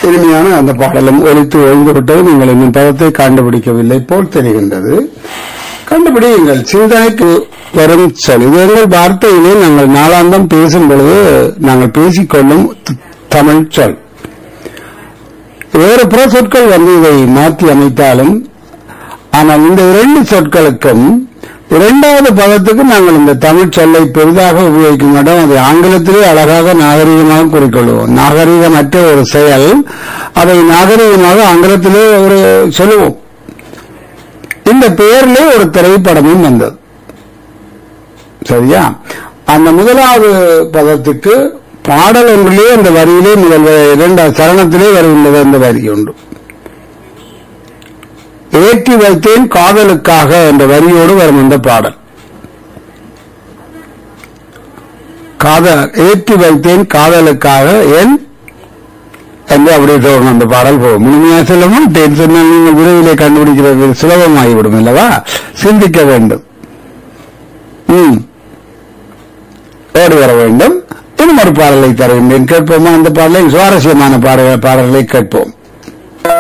இனிமையான அந்த பாடலும் ஒலித்து ஒழிந்து விட்டது நீங்கள் இன்னும் பதத்தை கண்டுபிடிக்கவில்லை போல் தெரிகின்றது கண்டுபிடியுங்கள் சிந்தனைக்கு வரும் சொல் இது எங்கள் வார்த்தையிலே நாங்கள் நாளாந்தம் பேசும் பொழுது நாங்கள் பேசிக்கொள்ளும் த- தமிழ் சொல் வேறு பிற சொற்கள் வந்து இதை மாற்றி அமைத்தாலும் ஆனால் இந்த இரண்டு சொற்களுக்கும் இரண்டாவது பதத்துக்கு நாங்கள் இந்த தமிழ் சொல்லை பெரிதாக உபயோகிக்க மாட்டோம் அது ஆங்கிலத்திலே அழகாக நாகரிகமாக குறிக்கொள்வோம் நாகரிகமற்ற ஒரு செயல் அதை நாகரிகமாக ஆங்கிலத்திலே ஒரு சொல்லுவோம் இந்த பெயரிலே ஒரு திரைப்படமும் வந்தது சரியா அந்த முதலாவது பதத்துக்கு பாடல் ஒன்றிலே அந்த வரியிலே முதல் வ- இரண்டாவது சரணத்திலே வருகின்றது அந்த வரி உண்டு ஏற்றி வைத்தேன் காதலுக்காக என்ற வரியோடு வரும் அந்த பாடல் காதல் ஏற்றி வைத்தேன் காதலுக்காக என் என்று அப்படியே தோணும் அந்த பாடல் போகும் முழுமையா சொல்லவும் தேன் சொன்னால் நீங்கள் விரைவிலே கண்டுபிடிக்கிறது சுலபமாகிவிடும் அல்லவா சிந்திக்க வேண்டும் ம் ஓடி வர வேண்டும் இன்னும் ஒரு பாடலை தருகின்றேன் கேட்போமா அந்த பாடலை சுவாரஸ்யமான பாடல் பாடல்களை கேட்போம்